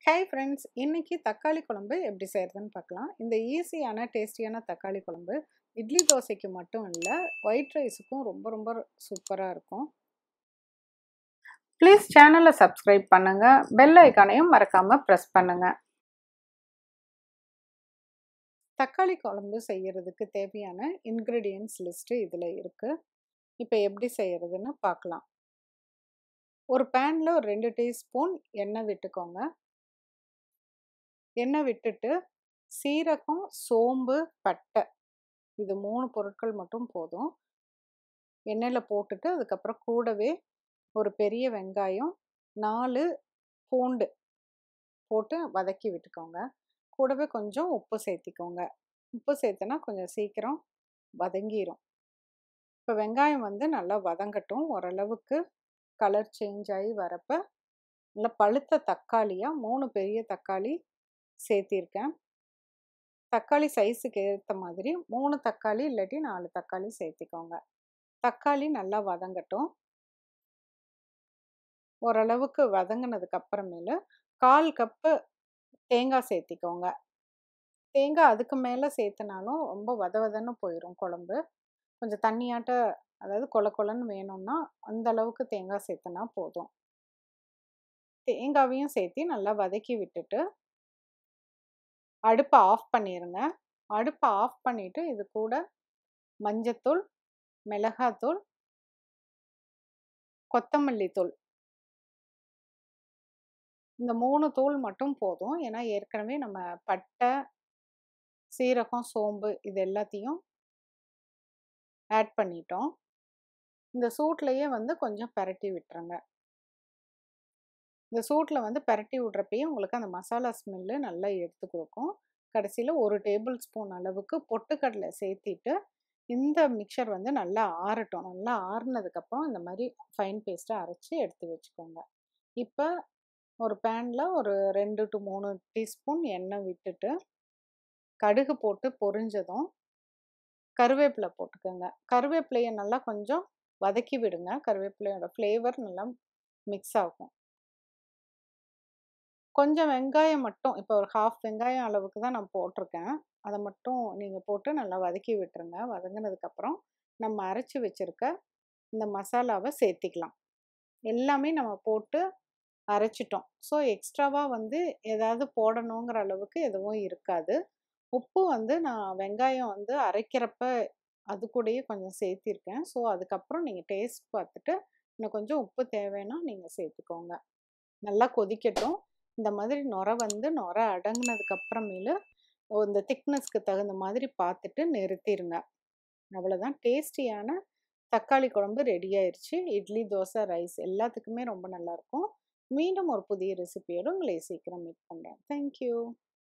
hi friends இன்னைக்கு தக்காளி குழம்பு எப்படி செய்கிறதுன்னு பார்க்கலாம் இந்த ஈஸியான டேஸ்டியான தக்காளி குழம்பு இட்லி தோசைக்கு மட்டும் இல்லை ஒயிட் ரைஸுக்கும் ரொம்ப ரொம்ப சூப்பராக இருக்கும் ப்ளீஸ் சேனலை சப்ஸ்கிரைப் பண்ணுங்கள் பெல் ஐக்கானையும் மறக்காமல் ப்ரெஸ் பண்ணுங்கள் தக்காளி குழம்பு செய்கிறதுக்கு தேவையான இன்க்ரீடியன்ஸ் லிஸ்ட்டு இதில் இருக்குது இப்போ எப்படி செய்கிறதுன்னு பார்க்கலாம் ஒரு பேனில் ஒரு ரெண்டு டீஸ்பூன் எண்ணெய் விட்டுக்கோங்க எண்ணெய் விட்டுட்டு சீரகம் சோம்பு பட்டை இது மூணு பொருட்கள் மட்டும் போதும் எண்ணெயில் போட்டுட்டு அதுக்கப்புறம் கூடவே ஒரு பெரிய வெங்காயம் நாலு பூண்டு போட்டு வதக்கி விட்டுக்கோங்க கூடவே கொஞ்சம் உப்பு சேர்த்திக்கோங்க உப்பு சேர்த்துனா கொஞ்சம் சீக்கிரம் வதங்கிடும் இப்போ வெங்காயம் வந்து நல்லா வதங்கட்டும் ஓரளவுக்கு கலர் சேஞ்ச் ஆகி வரப்போ நல்லா பழுத்த தக்காளியாக மூணு பெரிய தக்காளி சேர்த்திருக்கேன் தக்காளி சைஸுக்கு ஏற்ற மாதிரி மூணு தக்காளி இல்லாட்டி நாலு தக்காளி சேர்த்திக்கோங்க தக்காளி நல்லா வதங்கட்டும் ஓரளவுக்கு வதங்கினதுக்கு அப்புறமேலு கால் கப்பு தேங்காய் சேர்த்திக்கோங்க தேங்காய் அதுக்கு மேலே சேர்த்துனாலும் ரொம்ப வத வதன்னு போயிடும் குழம்பு கொஞ்சம் தண்ணியாட்ட அதாவது கொல கொலன்னு வேணும்னா அந்த அளவுக்கு தேங்காய் சேர்த்துனா போதும் தேங்காவையும் சேர்த்து நல்லா வதக்கி விட்டுட்டு அடுப்பை ஆஃப் பண்ணிடுங்க அடுப்பை ஆஃப் பண்ணிவிட்டு இது கூட மஞ்சத்தூள் மிளகாத்தூள் கொத்தமல்லி தூள் இந்த மூணு தூள் மட்டும் போதும் ஏன்னா ஏற்கனவே நம்ம பட்டை சீரகம் சோம்பு இது எல்லாத்தையும் ஆட் பண்ணிட்டோம் இந்த சூட்லேயே வந்து கொஞ்சம் பரட்டி விட்டுருங்க இந்த சூட்டில் வந்து பரட்டி விட்றப்பயே உங்களுக்கு அந்த மசாலா ஸ்மெல்லு நல்லா எடுத்து கொடுக்கும் கடைசியில் ஒரு டேபிள் ஸ்பூன் அளவுக்கு பொட்டுக்கடலை சேர்த்திட்டு இந்த மிக்சர் வந்து நல்லா ஆறட்டும் நல்லா ஆறுனதுக்கப்புறம் இந்த மாதிரி ஃபைன் பேஸ்ட்டாக அரைச்சி எடுத்து வச்சுக்கோங்க இப்போ ஒரு பேனில் ஒரு ரெண்டு டு மூணு டீஸ்பூன் எண்ணெய் விட்டுட்டு கடுகு போட்டு பொரிஞ்சதும் கருவேப்பிலை போட்டுக்கோங்க கருவேப்பிலையை நல்லா கொஞ்சம் வதக்கி விடுங்க கருவேப்பிலையோட ஃப்ளேவர் நல்லா மிக்ஸ் ஆகும் கொஞ்சம் வெங்காயம் மட்டும் இப்போ ஒரு ஹாஃப் வெங்காயம் அளவுக்கு தான் நான் போட்டிருக்கேன் அதை மட்டும் நீங்கள் போட்டு நல்லா வதக்கி விட்டுருங்க வதங்கினதுக்கப்புறம் நம்ம அரைச்சி வச்சுருக்க இந்த மசாலாவை சேர்த்திக்கலாம் எல்லாமே நம்ம போட்டு அரைச்சிட்டோம் ஸோ எக்ஸ்ட்ராவாக வந்து ஏதாவது போடணுங்கிற அளவுக்கு எதுவும் இருக்காது உப்பு வந்து நான் வெங்காயம் வந்து அரைக்கிறப்ப அது கூடயே கொஞ்சம் சேர்த்திருக்கேன் ஸோ அதுக்கப்புறம் நீங்கள் டேஸ்ட் பார்த்துட்டு இன்னும் கொஞ்சம் உப்பு தேவைன்னா நீங்கள் சேர்த்துக்கோங்க நல்லா கொதிக்கட்டும் இந்த மாதிரி நுர வந்து நுர அடங்கினதுக்கு அப்புறமேலு இந்த திக்னஸ்க்கு தகுந்த மாதிரி பார்த்துட்டு நிறுத்திடுங்க அவ்வளோதான் டேஸ்டியான தக்காளி குழம்பு ரெடி ஆயிடுச்சு இட்லி தோசை ரைஸ் எல்லாத்துக்குமே ரொம்ப நல்லாயிருக்கும் மீண்டும் ஒரு புதிய ரெசிபியோடு உங்களை சீக்கிரம் மீட் பண்ணுறேன் தேங்க்யூ